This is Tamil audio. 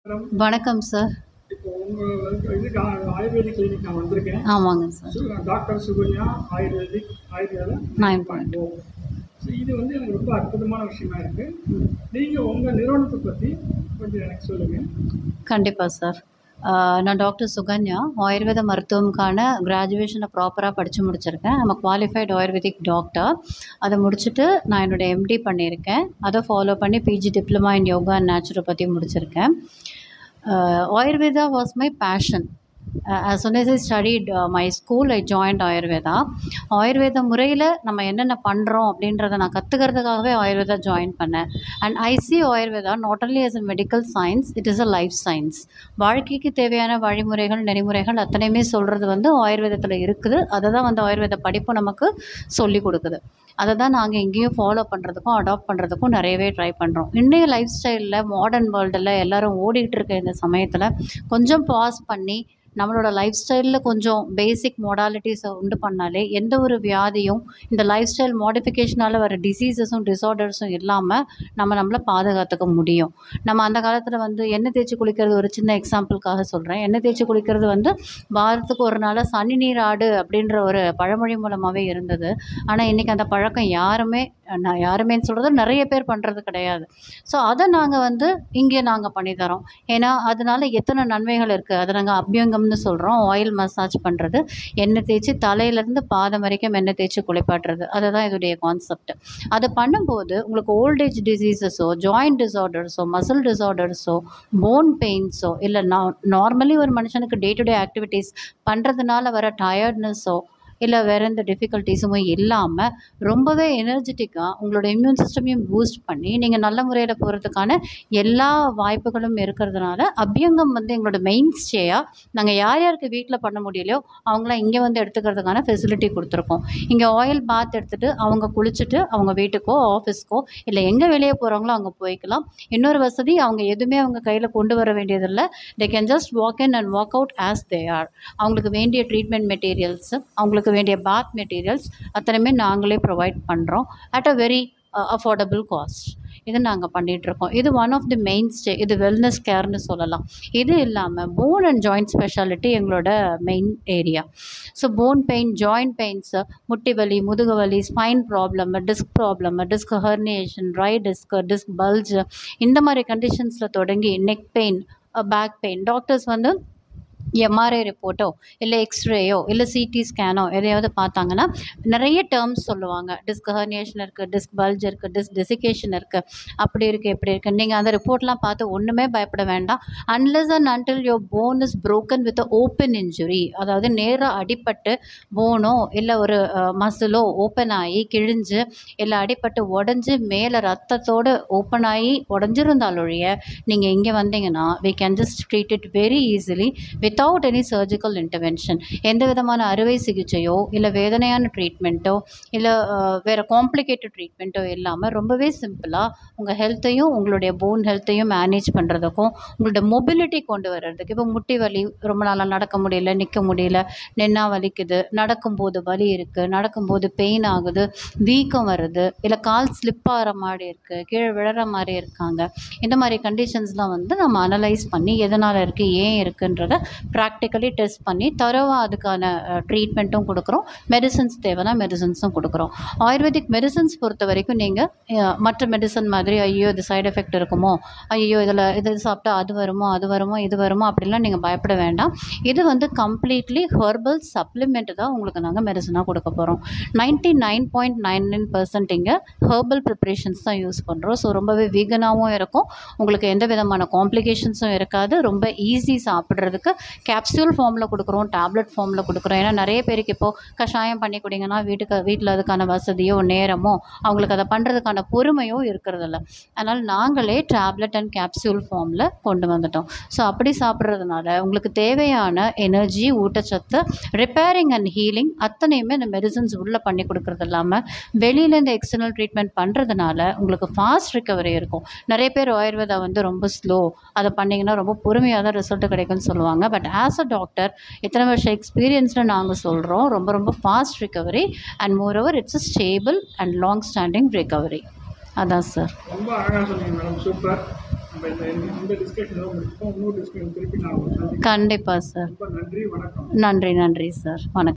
வணக்கம் சார் இப்போ உங்கள் இதுக்கு ஆ- ஆயுர்வேதிக் கிளினிக் நான் வந்திருக்கேன் ஆமாங்க சார் சு- டாக்டர் சுகன்யா ஆயுர்வேதிக் ஆயுர்வேதம் நைன் பாயிண்ட் ஓ ஸோ இது வந்து எனக்கு ரொம்ப அற்புதமான விஷயமா இருக்கு நீங்கள் உங்கள் நிறுவனத்தை பற்றி கொஞ்சம் எனக்கு சொல்லுங்கள் கண்டிப்பாக சார் ஆஹ் நான் டாக்டர் சுகன்யா ஆயுர்வேத மருத்துவம்கான கிராஜுவேஷனை ப்ராப்பராக படித்து முடிச்சிருக்கேன் நம்ம குவாலிஃபைட் ஆயுர்வேதிக் டாக்டர் அதை முடிச்சுட்டு நான் என்னோடய எம்டி பண்ணியிருக்கேன் அதை ஃபாலோ பண்ணி PG diploma in yoga and naturopathy முடிச்சிருக்கேன் Ayurveda was my passion as soon as I studied uh, my school, I joined Ayurveda ஆயுர்வேத முறையில் நம்ம என்னென்ன பண்ணுறோம் அப்படின்றத நான் கற்றுக்கிறதுக்காகவே ஆயுர்வேதா ஜாயின் பண்ணேன் and I see Ayurveda not only as a medical science it is a life science வாழ்க்கைக்கு தேவையான வழிமுறைகள் நெறிமுறைகள் அத்தனையுமே சொல்கிறது வந்து ஆயுர்வேதத்தில் இருக்குது அதை தான் வந்து ஆயுர்வேத படிப்பு நமக்கு சொல்லி கொடுக்குது அதை தான் நாங்கள் இங்கேயும் ஃபாலோ பண்ணுறதுக்கும் அடாப்ட் பண்ணுறதுக்கும் நிறையவே ட்ரை பண்ணுறோம் இன்றைய லைஃப் ஸ்டைலில் மாடர்ன் வேர்ல்டில் எல்லாரும் ஓடிட்டு இருக்க இந்த சமயத்தில் கொஞ்சம் பாஸ் பண்ணி நம்மளோட லைஃப் ஸ்டைலில் கொஞ்சம் பேசிக் மொடாலிட்டிஸை உண்டு பண்ணாலே எந்த ஒரு வியாதியும் இந்த லைஃப் ஸ்டைல் மாடிஃபிகேஷனால் வர டிசீசஸும் டிஸார்டர்ஸும் இல்லாமல் நம்ம நம்மளை பாதுகாத்துக்க முடியும் நம்ம அந்த காலத்தில் வந்து எண்ணெய் தேய்ச்சி குளிக்கிறது ஒரு சின்ன எக்ஸாம்பிளுக்காக சொல்கிறேன் எண்ணெய் தேய்ச்சி குளிக்கிறது வந்து வாரத்துக்கு ஒரு நாள் சனி நீர் ஆடு அப்படின்ற ஒரு பழமொழி மூலமாகவே இருந்தது ஆனால் இன்றைக்கி அந்த பழக்கம் யாருமே நான் யாருமேன்னு சொல்கிறது நிறைய பேர் பண்ணுறது கிடையாது ஸோ அதை நாங்கள் வந்து இங்கே நாங்கள் பண்ணித்தரோம் ஏன்னா அதனால எத்தனை நன்மைகள் இருக்குது அதை நாங்கள் அபியங்கம்னு சொல்கிறோம் ஆயில் மசாஜ் பண்ணுறது எண்ணெய் தேய்ச்சி தலையிலேருந்து பாதம் வரைக்கும் எண்ணெய் தேய்ச்சி குளிப்பாட்டுறது அதுதான் இதோடைய கான்செப்ட் அதை பண்ணும்போது உங்களுக்கு ஓல்டேஜ் டிசீசஸோ ஜாயிண்ட் டிஸார்டர்ஸோ மசில் டிஸார்டர்ஸோ போன் பெயின்ஸோ இல்லை நார்மலி ஒரு மனுஷனுக்கு டே டு டே ஆக்டிவிட்டீஸ் பண்ணுறதுனால வர டயர்ட்னஸோ இல்லை வேறு எந்த டிஃபிகல்ட்டிஸும் இல்லாமல் ரொம்பவே எனர்ஜெட்டிக்காக உங்களோட இம்யூன் சிஸ்டமையும் பூஸ்ட் பண்ணி நீங்கள் நல்ல முறையில் போகிறதுக்கான எல்லா வாய்ப்புகளும் இருக்கிறதுனால அபியங்கம் வந்து எங்களோட மெயின் ஸ்டேயாக நாங்கள் யார் யாருக்கு வீட்டில் பண்ண முடியலையோ அவங்களாம் இங்கே வந்து எடுத்துக்கிறதுக்கான ஃபெசிலிட்டி கொடுத்துருக்கோம் இங்கே ஆயில் பாத் எடுத்துகிட்டு அவங்க குளிச்சுட்டு அவங்க வீட்டுக்கோ ஆஃபீஸ்க்கோ இல்லை எங்கே வெளியே போகிறாங்களோ அங்கே போய்க்கலாம் இன்னொரு வசதி அவங்க எதுவுமே அவங்க கையில் கொண்டு வர வேண்டியதில்லை they can just walk in and walk out as they are அவங்களுக்கு வேண்டிய ட்ரீட்மெண்ட் மெட்டீரியல்ஸு அவங்களுக்கு வேண்டிய பாத் மெட்டீரியல்ஸ் அத்தனையுமே நாங்களே ப்ரொவைட் பண்ணுறோம் at a very affordable cost இது நாங்கள் பண்ணிகிட்ருக்கோம் இது one of the main stay இது வெல்னஸ் கேர்னு சொல்லலாம் இது இல்லாமல் போன் அண்ட் ஜாயிண்ட் ஸ்பெஷாலிட்டி எங்களோட main area so bone pain joint pains முட்டி வலி முதுகு வலி spine problem disc problem disc herniation ரை டிஸ்க் டிஸ்க் பல்ஜ் இந்த மாதிரி கண்டிஷன்ஸில் தொடங்கி neck pain back pain doctors வந்து எம்ஆர்ஐ ரிப்போர்ட்டோ இல்லை எக்ஸ்ரேயோ இல்லை சிடி ஸ்கேனோ எதையாவது பார்த்தாங்கன்னா நிறைய டேர்ம்ஸ் சொல்லுவாங்க டிஸ்க் ஹர்னியேஷன் இருக்குது டிஸ்க் பல்ஜ் இருக்குது டிஸ்க் டெசிகேஷன் இருக்குது அப்படி இருக்குது இப்படி இருக்குது நீங்கள் அந்த ரிப்போர்ட்லாம் பார்த்து ஒன்றுமே பயப்பட வேண்டாம் unless and until your bone is broken with open injury அதாவது நேராக அடிபட்டு போனோ இல்லை ஒரு மசிலோ ஓப்பன் ஆகி கிழிஞ்சு இல்லை அடிபட்டு உடஞ்சி மேலே ரத்தத்தோடு ஓப்பன் ஆகி உடஞ்சிருந்தாலொழிய நீங்கள் இங்கே வந்தீங்கன்னா we can just treat it very easily without any surgical intervention எந்த விதமான அறுவை சிகிச்சையோ இல்லை வேதனையான ட்ரீட்மெண்ட்டோ இல்லை வேறு காம்ப்ளிகேட்டட் ட்ரீட்மெண்ட்டோ இல்லாமல் ரொம்பவே சிம்பிளாக உங்கள் ஹெல்த்தையும் உங்களுடைய போன் ஹெல்த்தையும் மேனேஜ் பண்ணுறதுக்கும் உங்களோட மொபிலிட்டி கொண்டு வர்றதுக்கு இப்போ முட்டி வலி ரொம்ப நாளாக நடக்க முடியல நிற்க முடியல நின்னா வலிக்குது நடக்கும்போது வலி இருக்குது நடக்கும்போது பெயின் ஆகுது வீக்கம் வருது இல்லை கால் ஸ்லிப் ஆகிற மாதிரி இருக்குது கீழே விழற மாதிரி இருக்காங்க இந்த மாதிரி கண்டிஷன்ஸ்லாம் வந்து நம்ம அனலைஸ் பண்ணி எதனால் இருக்குது ஏன் இருக்குன்றத ப்ராக்டிக்கலி டெஸ்ட் பண்ணி தரவாக அதுக்கான ட்ரீட்மெண்ட்டும் கொடுக்குறோம் மெடிசன்ஸ் தேவைன்னா மெடிசன்ஸும் கொடுக்குறோம் ஆயுர்வேதிக் மெடிசன்ஸ் பொறுத்த வரைக்கும் நீங்கள் மற்ற மெடிசன் மாதிரி ஐயோ இது சைடு எஃபெக்ட் இருக்குமோ ஐயோ இதில் இது சாப்பிட்டா அது வருமோ அது வருமோ இது வருமோ அப்படிலாம் நீங்கள் பயப்பட வேண்டாம் இது வந்து கம்ப்ளீட்லி ஹெர்பல் சப்ளிமெண்ட் தான் உங்களுக்கு நாங்கள் மெடிசனாக கொடுக்க போகிறோம் ninety nine point nine nine percent இங்கே ஹெர்பல் ப்ரிப்ரேஷன்ஸ் தான் யூஸ் பண்ணுறோம் ஸோ ரொம்பவே வீகனாகவும் இருக்கும் உங்களுக்கு எந்த விதமான காம்ப்ளிகேஷன்ஸும் இருக்காது ரொம்ப ஈஸி சாப்பிட்றதுக்கு கேப்சூல் ஃபார்மில் கொடுக்குறோம் டேப்லெட் ஃபார்மில் கொடுக்குறோம் ஏன்னா நிறைய பேருக்கு இப்போது கஷாயம் பண்ணி குடிங்கன்னா வீட்டுக்கு வீட்டில் அதுக்கான வசதியோ நேரமோ அவங்களுக்கு அதை பண்ணுறதுக்கான பொறுமையோ இருக்கிறதில்ல அதனால் நாங்களே டேப்லெட் அண்ட் கேப்சூல் ஃபார்மில் கொண்டு வந்துட்டோம் ஸோ அப்படி சாப்பிட்றதுனால உங்களுக்கு தேவையான எனர்ஜி ஊட்டச்சத்து ரிப்பேரிங் அண்ட் ஹீலிங் அத்தனையுமே இந்த மெடிசன்ஸ் உள்ளே பண்ணி கொடுக்குறது இல்லாமல் வெளியில் இந்த எக்ஸ்டர்னல் ட்ரீட்மெண்ட் பண்ணுறதுனால உங்களுக்கு ஃபாஸ்ட் ரிகவரி இருக்கும் நிறைய பேர் ஆயுர்வேதா வந்து ரொம்ப ஸ்லோ அதை பண்ணிங்கன்னா ரொம்ப பொறுமையாக தான் ரிசல்ட் கிடைக்கும்னு சொல்லுவாங்க பட் ஆஸ் அ டாக்டர் இத்தனை வருஷம் எக்ஸ்பீரியன்ஸில் நாங்கள் சொல்கிறோம் ரொம்ப ரொம்ப fast recovery and more over it's a stable and long standing recovery அதான் சார் ரொம்ப அழகாக சொன்னீங்க மேடம் சூப்பர் நம்ம இந்த இந்த டிஸ்கஷன் முடிச்சுப்போம் இன்னொரு டிஸ்கஷன் திருப்பி நான் உங்களை சந்திக்கிறேன் கண்டிப்பாக சார் ரொம்ப நன்றி வணக்கம் நன்றி நன்றி சார் வணக்கம்